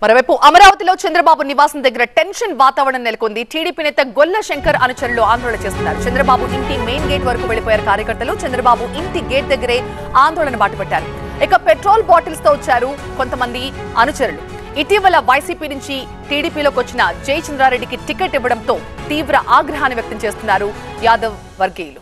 మరోవైపు అమరావతిలో చంద్రబాబు నివాసం దగ్గర టెన్షన్ వాతావరణం నెలకొంది టీడీపీ నేత గొల్ల శంకర్ అనుచరులు ఆందోళన చేస్తున్నారు చంద్రబాబు ఇంటి మెయిన్ గేట్ వరకు వెళ్లిపోయారు కార్యకర్తలు చంద్రబాబు ఇంటి గేట్ దగ్గరే ఆందోళన బాటపట్టారు ఇక పెట్రోల్ బాటిల్స్ తో వచ్చారు కొంతమంది అనుచరులు ఇటీవల వైసీపీ నుంచి టీడీపీలోకి వచ్చిన జయచంద్రారెడ్డికి టికెట్ ఇవ్వడంతో తీవ్ర ఆగ్రహాన్ని వ్యక్తం చేస్తున్నారు యాదవ్ వర్గీయులు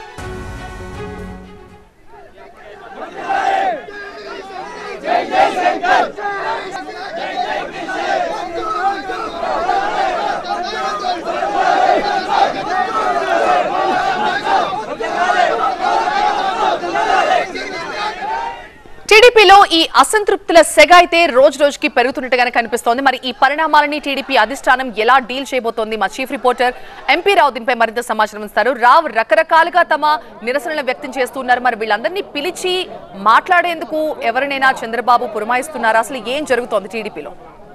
టీడీపీలో ఈ అసంతృప్తుల సెగ అయితే రోజు రోజుకి పెరుగుతున్నట్టుగానే కనిపిస్తోంది మరి ఈ పరిణామాలని టీడీపీ అధిష్టానం ఎలా డీల్ చేయబోతోంది మా చీఫ్ రిపోర్టర్ ఎంపీ రావు దీనిపై మరింత సమాచారం ఇస్తారు రావు రకరకాలుగా తమ నిరసనలు వ్యక్తం చేస్తున్నారు మరి వీళ్ళందరినీ పిలిచి మాట్లాడేందుకు ఎవరినైనా చంద్రబాబు పురమాయిస్తున్నారా అసలు ఏం జరుగుతోంది టీడీపీలో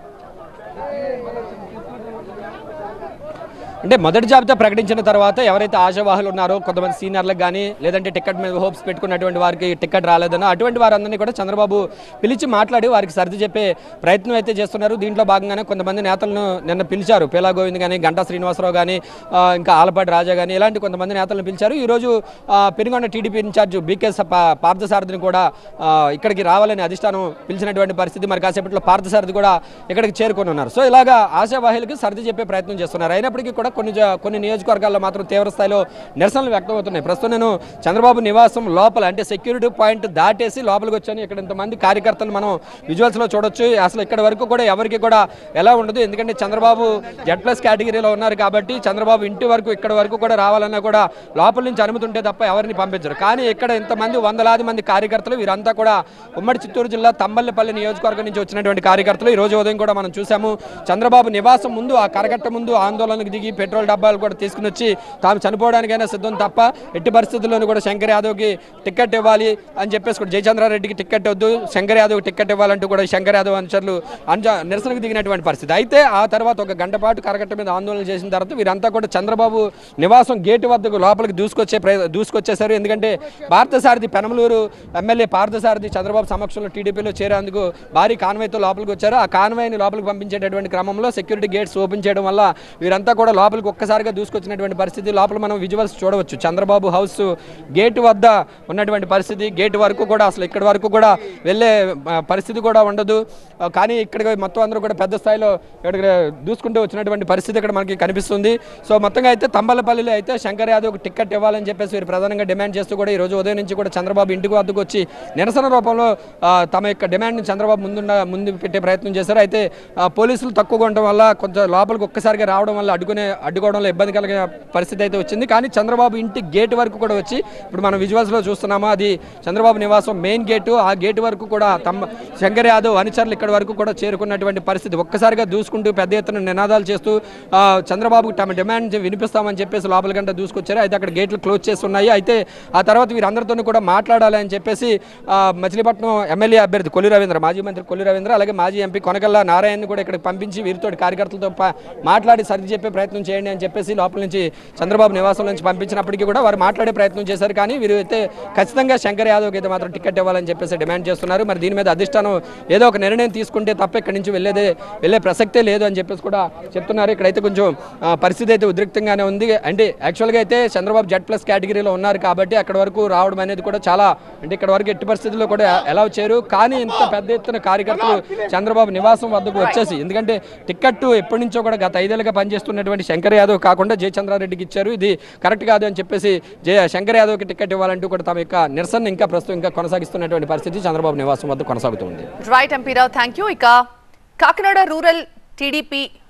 అంటే మొదటి జాబితా ప్రకటించిన తర్వాత ఎవరైతే ఆశావాహులు ఉన్నారో కొంతమంది సీనియర్లకు కానీ లేదంటే టికెట్ మీద హోప్స్ పెట్టుకున్నటువంటి వారికి టికెట్ రాలేదనో అటువంటి వారందరినీ కూడా చంద్రబాబు పిలిచి మాట్లాడి వారికి సర్ది చెప్పే ప్రయత్నం అయితే చేస్తున్నారు దీంట్లో భాగంగానే కొంతమంది నేతలను నిన్న పిలిచారు పేలా గోవింద్ కానీ గంటా శ్రీనివాసరావు కానీ ఆ, ఇంకా ఆలపాటి రాజా కానీ ఇలాంటి కొంతమంది నేతలను పిలిచారు ఈరోజు ఆ, పెనుగొండ టీడీపీ ఇన్ఛార్జ్ బీకే స- పా- పార్థసారథిని కూడా ఆ, ఇక్కడికి రావాలని అధిష్టానం పిలిచినటువంటి పరిస్థితి మరి కాసేపట్లో పార్థసారథి కూడా ఇక్కడికి చేరుకొని ఉన్నారు సో ఇలాగా ఆశావాహులకి సర్ది చెప్పే ప్రయత్నం చేస్తున్నారు అయినప్పటికీ కూడా కొన్ని జ- కొన్ని నియోజకవర్గాల్లో మాత్రం తీవ్ర స్థాయిలో నిరసనలు వ్యక్తం అవుతున్నాయి ప్రస్తుతం నేను చంద్రబాబు నివాసం లోపల అంటే సెక్యూరిటీ పాయింట్ దాటేసి లోపలికి వచ్చాను ఇక్కడ ఇంతమంది కార్యకర్తలు మనం విజువల్స్లో చూడొచ్చు అసలు ఇక్కడ వరకు కూడా ఎవరికి కూడా ఎలా ఉండదు ఎందుకంటే చంద్రబాబు జెడ్ ప్లస్ కేటగిరీలో ఉన్నారు కాబట్టి చంద్రబాబు ఇంటి వరకు ఇక్కడ వరకు కూడా రావాలన్నా కూడా లోపల నుంచి అనుమతి ఉంటే తప్ప ఎవరిని పంపించరు కానీ ఇక్కడ ఇంతమంది వందలాది మంది కార్యకర్తలు వీరంతా కూడా ఉమ్మడి చిత్తూరు జిల్లా తంబల్లిపల్లి నియోజకవర్గం నుంచి వచ్చినటువంటి కార్యకర్తలు ఈ రోజు ఉదయం కూడా మనం చూసాము చంద్రబాబు నివాసం ముందు ఆ కరకట్ట ముందు ఆందోళనకు దిగి పెట్రోల్ డబ్బాలు కూడా తీసుకుని వచ్చి తాము చనిపోవడానికైనా సిద్ధం తప్ప ఎట్టి పరిస్థితుల్లోనూ కూడా శంకర్ యాదవ్కి టికెట్ ఇవ్వాలి అని చెప్పేసి కూడా జయచంద్రారెడ్డికి టికెట్ వద్దు శంకర్ యాదవ్ టికెట్ ఇవ్వాలంటూ కూడా శంకర్ యాదవ్ అనుచరులు అంజ నిరసనకు దిగినటువంటి పరిస్థితి అయితే ఆ తర్వాత ఒక గంట పాటు కరకట్ట మీద ఆందోళన చేసిన తర్వాత వీరంతా కూడా చంద్రబాబు నివాసం గేటు వద్దకు లోపలికి దూసుకొచ్చే ప్రయ- దూసుకొచ్చేశారు ఎందుకంటే పార్థసారథి పెనమలూరు ఎమ్మెల్యే పార్థసారథి చంద్రబాబు సమక్షంలో టీడీపీలో చేరేందుకు భారీ కాన్వాయ్తో లోపలికి వచ్చారు ఆ కాన్వాయ్ని లోపలికి పంపించేటటువంటి క్రమంలో సెక్యూరిటీ గేట్స్ ఓపెన్ చేయడం వల్ల వీరంతా కూడా లోపలికి ఒక్కసారిగా దూసుకొచ్చినటువంటి పరిస్థితి లోపల మనం విజువల్స్ చూడవచ్చు చంద్రబాబు హౌస్ గేట్ వద్ద ఉన్నటువంటి పరిస్థితి గేట్ వరకు కూడా అసలు ఇక్కడ వరకు కూడా వెళ్ళే ఆ, పరిస్థితి కూడా ఉండదు ఆ, కానీ ఇక్కడ మొత్తం అందరూ కూడా పెద్ద స్థాయిలో ఇక్కడ దూసుకుంటూ వచ్చినటువంటి పరిస్థితి ఇక్కడ మనకి కనిపిస్తుంది సో మొత్తంగా అయితే తంబలపల్లిలో అయితే శంకర్ యాదవ్ టికెట్ ఇవ్వాలని చెప్పేసి వీరు ప్రధానంగా డిమాండ్ చేస్తూ కూడా ఈ రోజు ఉదయం నుంచి కూడా చంద్రబాబు ఇంటికి వద్దకు వచ్చి నిరసన రూపంలో ఆ, తమ యొక్క డిమాండ్ని చంద్రబాబు ముందున్న ముందు పెట్టే ప్రయత్నం చేశారు అయితే ఆ, పోలీసులు తక్కువగా ఉండడం వల్ల కొంచెం లోపలికి ఒక్కసారిగా రావడం వల్ల అడ్డుకునే అడ్డుకోవడంలో ఇబ్బంది కలిగే పరిస్థితి అయితే వచ్చింది కానీ చంద్రబాబు ఇంటి గేట్ వరకు కూడా వచ్చి ఇప్పుడు మనం విజువల్స్లో చూస్తున్నాము అది చంద్రబాబు నివాసం మెయిన్ గేటు ఆ గేట్ వరకు కూడా తమ శంకర్ యాదవ్ అనుచరులు ఇక్కడ వరకు కూడా చేరుకున్నటువంటి పరిస్థితి ఒక్కసారిగా దూసుకుంటూ పెద్ద ఎత్తున నినాదాలు చేస్తూ ఆ, చంద్రబాబుకు తమ డిమాండ్ వినిపిస్తామని చెప్పేసి లోపల గంట దూసుకొచ్చారు అయితే అక్కడ గేట్లు క్లోజ్ చేసి ఉన్నాయి అయితే ఆ తర్వాత వీరందరితో కూడా మాట్లాడాలి అని చెప్పేసి ఆ, మచిలీపట్నం ఎమ్మెల్యే అభ్యర్థి కొల్లి రవీంద్ర మాజీ మంత్రి కొల్లి రవీంద్ర అలాగే మాజీ ఎంపీ కొనకల్ల నారాయణ కూడా ఇక్కడ పంపించి వీరితో కార్యకర్తలతో పా- మాట్లాడి సర్ది చెప్పే ప్రయత్నం చేయండి అని చెప్పేసి లోపల నుంచి చంద్రబాబు నివాసం నుంచి పంపించినప్పటికీ కూడా వారు మాట్లాడే ప్రయత్నం చేశారు కానీ వీరు అయితే ఖచ్చితంగా శంకర్ యాదవ్కి అయితే మాత్రం టికెట్ ఇవ్వాలని చెప్పేసి డిమాండ్ చేస్తున్నారు మరి దీని మీద అధిష్టానం ఏదో ఒక నిర్ణయం తీసుకుంటే తప్ప ఇక్కడి నుంచి వెళ్ళేదే వెళ్ళే ప్రసక్తే లేదు అని చెప్పేసి కూడా చెప్తున్నారు ఇక్కడైతే కొంచెం ఆ, పరిస్థితి అయితే ఉద్రిక్తంగానే ఉంది అంటే యాక్చువల్గా అయితే చంద్రబాబు జెడ్ ప్లస్ కేటగిరీలో ఉన్నారు కాబట్టి అక్కడ వరకు రావడం అనేది కూడా చాలా అంటే ఇక్కడ వరకు ఎట్టి పరిస్థితుల్లో కూడా ఎలా వచ్చారు కానీ ఇంత పెద్ద ఎత్తున కార్యకర్తలు చంద్రబాబు నివాసం వద్దకు వచ్చేసి ఎందుకంటే టికెట్ ఎప్పటి నుంచో కూడా గత ఐదేళ్ళుగా పనిచేస్తున్నటువంటి శంకర్ యాదవ్ కాకుండా జయచంద్రారెడ్డికి ఇచ్చారు ఇది కరెక్ట్ కాదు అని చెప్పేసి జయ శంకర్ యాదవ్కి టికెట్ ఇవ్వాలంటూ కూడా తమ యొక్క నిరసన ఇంకా ప్రస్తుతం ఇంకా కొనసాగిస్తున్నటువంటి పరిస్థితి చంద్రబాబు నివాసం వద్ద కొనసాగుతుంది రైట్ ఎంపీరావు థ్యాంక్ యూ ఇక కాకినాడ రూరల్ టీడీపీ